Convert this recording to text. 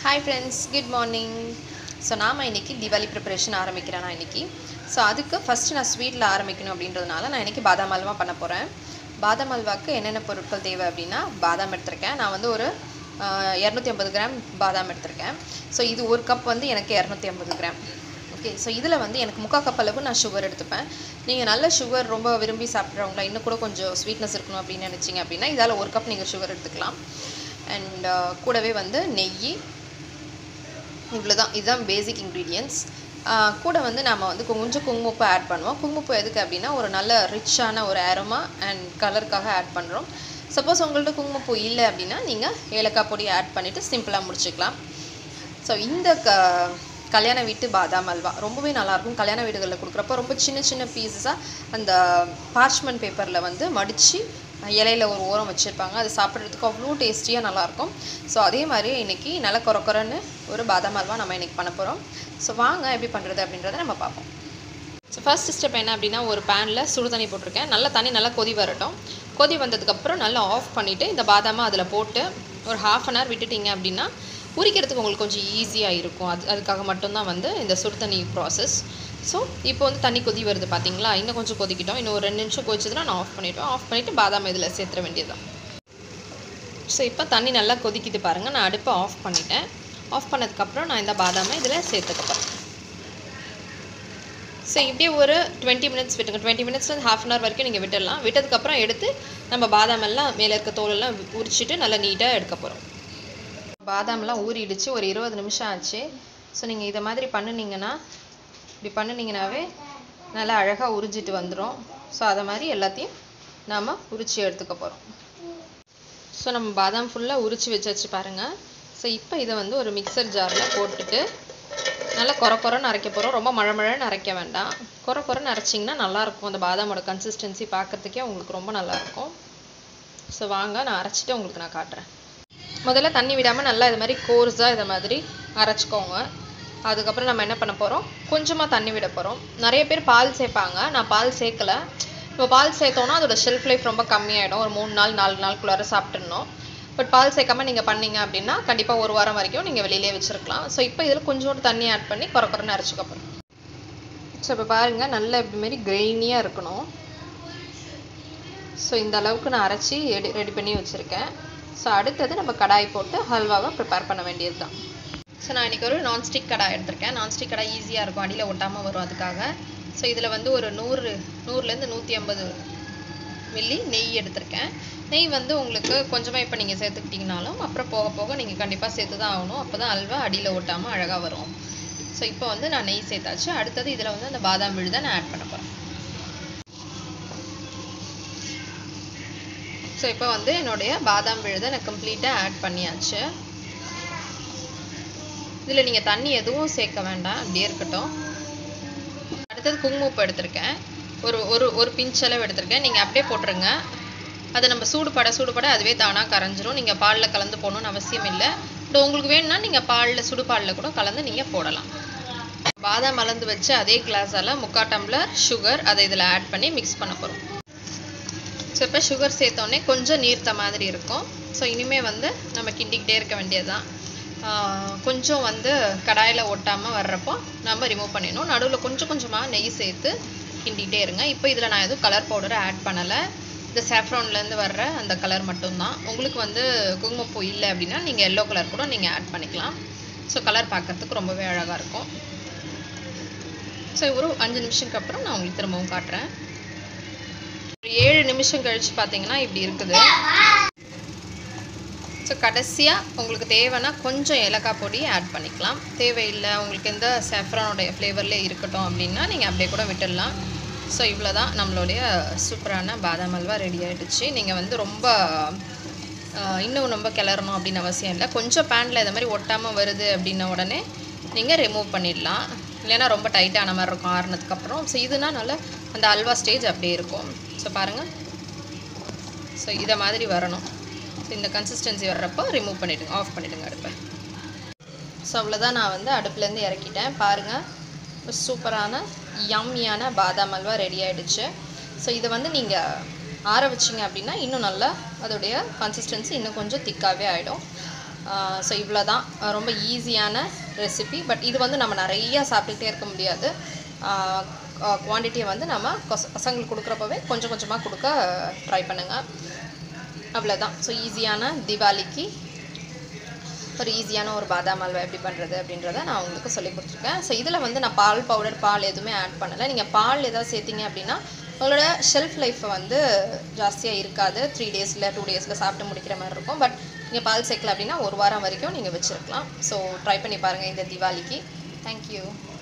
hi friends good morning so நாம் இன்னைக்கு Deepavali preparation ஆரம்பிக்கிறேன் நான் இன்னைக்கு ஸோ அதுக்கு ஃபஸ்ட்டு நான் ஸ்வீட்டில் ஆரம்பிக்கணும் அப்படின்றதுனால நான் இன்னைக்கு பாதாம் அல்வா பண்ண போகிறேன் பாதாம் அல்வாக்கு என்னென்ன பொருட்கள் தேவை அப்படின்னா பாதாம் எடுத்திருக்கேன் நான் வந்து ஒரு இரநூத்தி ஐம்பது கிராம் பாதாம் எடுத்திருக்கேன் ஸோ இது ஒரு கப் வந்து எனக்கு இரநூத்தி ஐம்பது கிராம் ஓகே ஸோ இதில் வந்து எனக்கு முக்கால் கப் அளவு நான் சுகர் எடுத்துப்பேன் நீங்கள் நல்ல சுகர் ரொம்ப விரும்பி சாப்பிட்றவங்களா இன்னும் கூட கொஞ்சம் ஸ்வீட்னஸ் இருக்கணும் அப்படின்னு நினச்சிங்க அப்படின்னா இதால் ஒரு கப் நீங்கள் சுகர் எடுத்துக்கலாம் அண்ட் கூடவே வந்து நெய் இவ்வளோதான் இதுதான் பேசிக் இன்க்ரீடியன்ட்ஸ் கூட வந்து நம்ம வந்து கொஞ்சம் குங்குமப்பூ ஆட் பண்ணுவோம் குங்குமப்பூ எதுக்கு அப்படின்னா ஒரு நல்ல ரிச்சான ஒரு ஆரோமா அண்ட் கலருக்காக ஆட் பண்ணுறோம் சப்போஸ் உங்கள்ட்ட குங்குமப்பூ இல்லை அப்படின்னா நீங்கள் ஏலக்காய் பொடி ஆட் பண்ணிவிட்டு சிம்பிளாக முடிச்சுக்கலாம் ஸோ இந்த க கல்யாண வீட்டு பாதாம் அல்வா ரொம்பவே நல்லாயிருக்கும் கல்யாண வீடுகளில் கொடுக்குறப்ப ரொம்ப சின்ன சின்ன பீசஸாக அந்த பார்ச்மெண்ட் பேப்பரில் வந்து மடித்து இலையில ஒரு ஓரம் வச்சுருப்பாங்க அது சாப்பிட்றதுக்கு அவ்வளோ டேஸ்டியாக நல்லாயிருக்கும் ஸோ அதே மாதிரி இன்றைக்கி நல்ல குறை குறைன்னு ஒரு பாதாம் அல்வா நம்ம இன்றைக்கி பண்ண போகிறோம் ஸோ வாங்க எப்படி பண்ணுறது அப்படின்றத நம்ம பார்ப்போம் ஸோ ஃபர்ஸ்ட் ஸ்டெப் என்ன அப்படின்னா ஒரு பேனில் சுடு தண்ணி போட்டிருக்கேன் நல்லா தண்ணி நல்லா கொதி வரட்டும் கொதி வந்ததுக்கப்புறம் நல்லா ஆஃப் பண்ணிவிட்டு இந்த பாதாமை அதில் போட்டு ஒரு ஹாஃப் அன் ஹவர் விட்டுட்டிங்க அப்படின்னா உரிக்கிறதுக்கு உங்களுக்கு கொஞ்சம் ஈஸியாக இருக்கும் அது அதுக்காக மட்டும்தான் வந்து இந்த சுடு தண்ணி ப்ராசஸ் ஸோ இப்போ வந்து தண்ணி கொதி வருது பார்த்தீங்களா இன்னும் கொஞ்சம் கொதிக்கிட்டோம் இன்னும் ஒரு ரெண்டு நிமிஷம் கொதிச்சதுன்னா நான் ஆஃப் பண்ணிவிட்டோம் ஆஃப் பண்ணிவிட்டு பாதாம் இதில் சேர்த்துற வேண்டியதுதான் ஸோ இப்போ தண்ணி நல்லா கொதிக்குது பாருங்கள் நான் அடுப்பை ஆஃப் பண்ணிட்டேன் ஆஃப் பண்ணதுக்கப்புறம் நான் இந்த பாதாமை இதில் சேர்த்துக்கப்பேன் ஸோ இப்படியே ஒரு டுவெண்ட்டி மினிட்ஸ் விட்டுங்க டுவெண்ட்டி மினிட்ஸ்லேருந்து ஹாஃப் அன் ஹவர் வரைக்கும் நீங்கள் விட்டுடலாம் விட்டதுக்கப்புறம் எடுத்து நம்ம பாதாம் எல்லாம் மேலே இருக்க தோலெல்லாம் உரிச்சிட்டு நல்லா நீட்டாக எடுக்க போகிறோம் பாதாம்லாம் ஊறிடுச்சு ஒரு இருபது நிமிஷம் ஆச்சு ஸோ நீங்கள் இதை மாதிரி பண்ணுனீங்கன்னா இப்படி பண்ணினீங்கனாவே நல்லா அழகாக உரிஞ்சிட்டு வந்துடும் ஸோ அதை மாதிரி எல்லாத்தையும் நாம் உரிச்சு எடுத்துக்க போகிறோம் ஸோ நம்ம பாதாம் ஃபுல்லாக உரிச்சு வச்சாச்சு பாருங்கள் ஸோ இப்போ இதை வந்து ஒரு மிக்சர் ஜாரில் போட்டுட்டு நல்லா குறை குறைன்னு அரைக்க போகிறோம் ரொம்ப மழை மழைன்னு அரைக்க வேண்டாம் குறை குறைன்னு அரைச்சிங்கன்னா நல்லாயிருக்கும் அந்த பாதாமோட கன்சிஸ்டன்சி பார்க்குறதுக்கே உங்களுக்கு ரொம்ப நல்லாயிருக்கும் ஸோ வாங்க நான் அரைச்சிட்டு உங்களுக்கு நான் காட்டுறேன் முதல்ல தண்ணி விடாமல் நல்லா இது மாதிரி கோர்ஸாக இதை மாதிரி அரைச்சிக்கோங்க அதுக்கப்புறம் நம்ம என்ன பண்ண போகிறோம் கொஞ்சமாக தண்ணி விட போகிறோம் நிறைய பேர் பால் சேர்ப்பாங்க நான் பால் சேர்க்கலை இப்போ பால் சேர்த்தோன்னா அதோட ஷெல்ஃப் லைஃப் ரொம்ப கம்மியாயிடும் ஒரு மூணு நாள் நாலு நாளுக்குள்ளார சாப்பிட்டுடணும் பட் பால் சேர்க்காம நீங்கள் பண்ணீங்க அப்படின்னா கண்டிப்பாக ஒரு வாரம் வரைக்கும் நீங்கள் வெளியிலே வச்சுருக்கலாம் ஸோ இப்போ இதில் கொஞ்சோண்டு தண்ணி ஆட் பண்ணி குறை குறைன்னு அரைச்சிக்க போகிறோம் ஸோ இப்போ பாருங்கள் நல்ல இப்படி மாரி கிரெயினியாக இருக்கணும் ஸோ இந்த அளவுக்கு நான் அரைச்சி ரெடி ரெடி பண்ணி வச்சுருக்கேன் ஸோ அடுத்தது நம்ம கடாய் போட்டு ஹல்வாவை ப்ரிப்பேர் பண்ண வேண்டியது தான் ஸோ நான் இன்றைக்கி ஒரு நான்ஸ்டிக் கடாய் எடுத்திருக்கேன் நான்ஸ்டிக் கடாய் ஈஸியாக இருக்கும் அடியில் ஒட்டாமல் வரும் அதுக்காக ஸோ இதில் வந்து ஒரு நூறு நூறுலேருந்து நூற்றி ஐம்பது மில்லி நெய் எடுத்திருக்கேன் நெய் வந்து உங்களுக்கு கொஞ்சமாக இப்போ நீங்கள் சேர்த்துக்கிட்டிங்கனாலும் அப்புறம் போக போக நீங்கள் கண்டிப்பாக சேர்த்து தான் ஆகணும் அப்போ தான் அல்வா அடியில் ஒட்டாமல் அழகாக வரும் ஸோ இப்போ வந்து நான் நெய் சேர்த்தாச்சு அடுத்தது இதில் வந்து அந்த பாதாம் விழுதை நான் ஆட் பண்ண போகிறேன் ஸோ இப்போ வந்து என்னுடைய பாதாம் விழுதை நான் கம்ப்ளீட்டாக ஆட் பண்ணியாச்சு இதில் நீங்கள் தண்ணி எதுவும் சேர்க்க வேண்டாம் அப்படியே இருக்கட்டும் அடுத்தது குங்குமப்பூ எடுத்திருக்கேன் ஒரு ஒரு ஒரு பிஞ்ச் அளவு எடுத்திருக்கேன் நீங்கள் அப்படியே போட்டுருங்க அதை நம்ம சூடுபட சூடுபட அதுவே தானாக கரைஞ்சிரும் நீங்கள் பாலில் கலந்து போடணும்னு அவசியம் இல்லை இப்போ உங்களுக்கு வேணும்னா நீங்கள் பாலில் சுடுபாலில் கூட கலந்து நீங்கள் போடலாம் பாதாம் மலர்ந்து வச்சு அதே கிளாஸால் முக்கால் டம்ளர் சுகர் அதை இதில் ஆட் பண்ணி மிக்ஸ் பண்ண போகிறோம் ஸோ இப்போ சுகர் சேர்த்தோடனே கொஞ்சம் நீர்த்த மாதிரி இருக்கும் ஸோ இனிமேல் வந்து நம்ம கிண்டிக்கிட்டே இருக்க வேண்டியது தான் கொஞ்சம் வந்து கடாயில் ஒட்டாமல் வர்றப்போ நம்ம ரிமூவ் பண்ணிடணும் நடுவில் கொஞ்சம் கொஞ்சமாக நெய் சேர்த்து கிண்டிகிட்டே இருங்க இப்போ இதில் நான் எதுவும் கலர் பவுடரை ஆட் பண்ணலை இந்த சாஃப்ரான்லேருந்து வர்ற அந்த கலர் மட்டும்தான் உங்களுக்கு வந்து குங்குமப்பூ இல்லை அப்படின்னா நீங்கள் எல்லோ கலர் கூட நீங்கள் ஆட் பண்ணிக்கலாம் ஸோ கலர் பார்க்குறதுக்கு ரொம்பவே அழகாக இருக்கும் ஸோ ஒரு அஞ்சு நிமிஷத்துக்கு அப்புறம் நான் உங்களுக்கு திரும்பவும் காட்டுறேன் ஒரு ஏழு நிமிஷம் கழித்து பார்த்தீங்கன்னா இப்படி இருக்குது ஸோ கடைசியாக உங்களுக்கு தேவைன்னா கொஞ்சம் ஏலக்காய் பொடி ஆட் பண்ணிக்கலாம் தேவையில்லை உங்களுக்கு எந்த சாஃப்ரானோடைய ஃப்ளேவர்லேயே இருக்கட்டும் அப்படின்னா நீங்கள் அப்படியே கூட விட்டுடலாம் ஸோ இவ்வளோ தான் நம்மளுடைய சூப்பரான பாதாம் அல்வா ரெடி ஆகிடுச்சு நீங்கள் வந்து ரொம்ப இன்னும் ரொம்ப கிளறணும் அப்படின்னு அவசியம் இல்லை கொஞ்சம் பேனில் இந்த மாதிரி ஒட்டாமல் வருது அப்படின்ன உடனே நீங்கள் ரிமூவ் பண்ணிடலாம் இல்லைன்னா ரொம்ப டைட்டான மாதிரி இருக்கும் ஆறுனதுக்கப்புறம் ஸோ இதுனா நல்லா அந்த அல்வா ஸ்டேஜ் அப்படியே இருக்கும் ஸோ பாருங்கள் ஸோ இதை மாதிரி வரணும் ஸோ இந்த கன்சிஸ்டன்சி வர்றப்போ ரிமூவ் பண்ணிவிடுங்க ஆஃப் பண்ணிவிடுங்க அடுப்பை ஸோ அவ்வளோதான் நான் வந்து அடுப்புலேருந்து இறக்கிட்டேன் பாருங்கள் சூப்பரான யம்மியான பாதாம் அல்வா ரெடி ஆகிடுச்சு ஸோ இதை வந்து நீங்கள் ஆற வச்சிங்க அப்படின்னா இன்னும் நல்லா அதோடைய கன்சிஸ்டன்சி இன்னும் கொஞ்சம் திக்காகவே ஆகிடும் ஸோ இவ்வளோ தான் ரொம்ப ஈஸியான ரெசிபி பட் இது வந்து நம்ம நிறைய சாப்பிட்டுட்டே இருக்க முடியாது குவான்டிட்டியை வந்து நம்ம கொச- பசங்களுக்கு கொடுக்குறப்பவே கொஞ்சம் கொஞ்சமாக கொடுக்க ட்ரை பண்ணுங்கள் அவ்வளோதான் ஸோ ஈஸியான தீபாவளிக்கு ஒரு ஈஸியான ஒரு பாதாம் அல்வா எப்படி பண்ணுறது அப்படின்றத நான் உங்களுக்கு சொல்லி கொடுத்துருக்கேன் ஸோ இதில் வந்து நான் பால் பவுடர் பால் எதுவுமே ஆட் பண்ணலை நீங்கள் பால் ஏதாவது சேர்த்தீங்க அப்படின்னா உங்களோட ஷெல்ஃப் லைஃப் வந்து ஜாஸ்தியாக இருக்காது த்ரீ டேஸில் டூ டேஸில் சாப்பிட்டு முடிக்கிற மாதிரி இருக்கும் பட் நீங்கள் பால் சேர்க்கல அப்படின்னா ஒரு வாரம் வரைக்கும் நீங்கள் வச்சுருக்கலாம் ஸோ ட்ரை பண்ணி பாருங்கள் இந்த தீபாவளிக்கு தேங்க்யூ